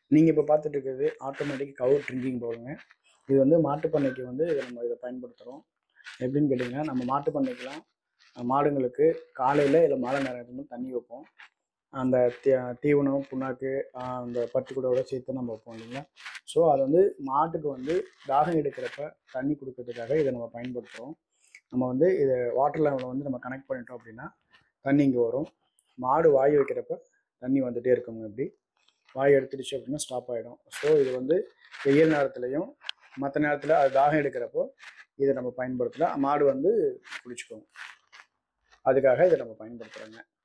நீங்கள் இப்போ பார்த்துட்டு இருக்கிறது ஆட்டோமேட்டிக் கவு ட்ரிங்கிங் பவுலுங்க இது வந்து மாட்டுப் பண்ணைக்கு வந்து இதை நம்ம இதை பயன்படுத்துகிறோம் எப்படின்னு கேட்டிங்கன்னா நம்ம மாட்டுப் பண்ணைக்கெலாம் அஹ், மாடுங்களுக்கு காலையில் இல்லை மாலை நேரத்தில் தண்ணி வைப்போம் அந்த தீ தீவனம் புண்ணாக்கு ஆஹ், அந்த பட்டுக்கூடோட சேர்த்து நம்ம வைப்போம் இல்லைங்களா ஸோ அது வந்து மாட்டுக்கு வந்து தாகம் எடுக்கிறப்ப தண்ணி கொடுக்கறதுக்காக இதை நம்ம பயன்படுத்துகிறோம் நம்ம வந்து இதை வாட்டர் லெவலில் வந்து நம்ம கனெக்ட் பண்ணிட்டோம் அப்படின்னா தண்ணி இங்கே வரும் மாடு வாய் வைக்கிறப்ப தண்ணி வந்துகிட்டே இருக்குங்க இப்படி வாய் எடுத்துடுச்சு அப்படின்னா ஸ்டாப் ஆகிடும் ஸோ இது வந்து வெயில் நேரத்துலையும் மற்ற நேரத்தில் அது தாகம் எடுக்கிறப்போ இதை நம்ம பயன்படுத்தலாம் மாடு வந்து குடிச்சுக்கும் அதுக்காக இதை நம்ம பயன்படுத்துகிறோங்க